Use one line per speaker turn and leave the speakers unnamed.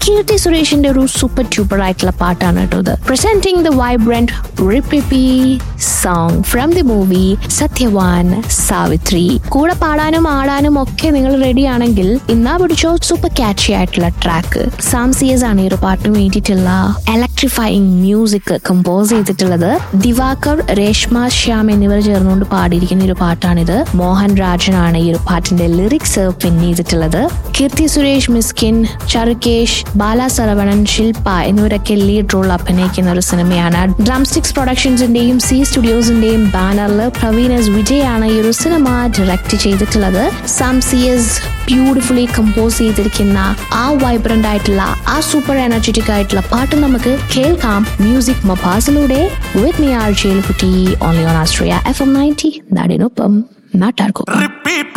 കീർത്തി സുരേഷിന്റെ ഒരു സൂപ്പർ ട്യൂപ്പർ ആയിട്ടുള്ള പാട്ടാണ് കേട്ടോ ഇത് പ്രസന്റിംഗ് ദ വൈബ്രന്റ് റിപ്പിപ്പി song from the movie Satyavan Savitri കൂടെ പാടാനും ആടാനും ഒക്കെ നിങ്ങൾ റെഡി ആണെങ്കിൽ ഇന്നാ പിടിച്ചോ സൂപ്പർ ക്യാച്ചി ആയിട്ടുള്ള ട്രാക്ക് സാം സിയസ് ആണ് ഈ ഒരു പാട്ടിന് വേണ്ടിയിട്ടുള്ള ഇലക്ട്രിഫൈങ് മ്യൂസിക് കമ്പോസ് ചെയ്തിട്ടുള്ളത് ദിവാകർ രേഷ്മ ശ്യാം എന്നിവർ ചേർന്നുകൊണ്ട് പാടിയിരിക്കുന്ന ഒരു പാട്ടാണിത് മോഹൻ രാജനാണ് ഈ ഒരു പാട്ടിന്റെ ലിറിക്സ് പിൻ ചെയ്തിട്ടുള്ളത് കീർത്തി സുരേഷ് മിസ്കിൻ ചറുകേഷ് ബാല സരവണൻ ശില്പ എന്നിവരൊക്കെ ലീഡ് റോൾ അഭിനയിക്കുന്ന ഒരു സിനിമയാണ് ഡ്രംസ്റ്റിക്സ് പ്രൊഡക്ഷൻസിന്റെയും സി സ്റ്റുഡിയോസിന്റെയും ബാനറിൽ പ്രവീൺ എസ് വിജയ് ആണ് ഈ ഒരു സിനിമ ഡയറക്ട് ചെയ്തിട്ടുള്ളത് സാം സിയസ് ബ്യൂട്ടിഫുള്ളി കമ്പോസ് ചെയ്തിരിക്കുന്ന ആ വൈബ്രന്റ് ആയിട്ടുള്ള ആ സൂപ്പർ എനർജറ്റിക് ആയിട്ടുള്ള പാട്ട് നമുക്ക് കേൾക്കാം മ്യൂസിക് മൊബാസിലൂടെ വിത്ത് മി ആർ ജയിൽ കുട്ടി only on Astria F M ninety നാടിനൊപ്പം നാട്ടാർക്കും
റിപ്പീറ്റ്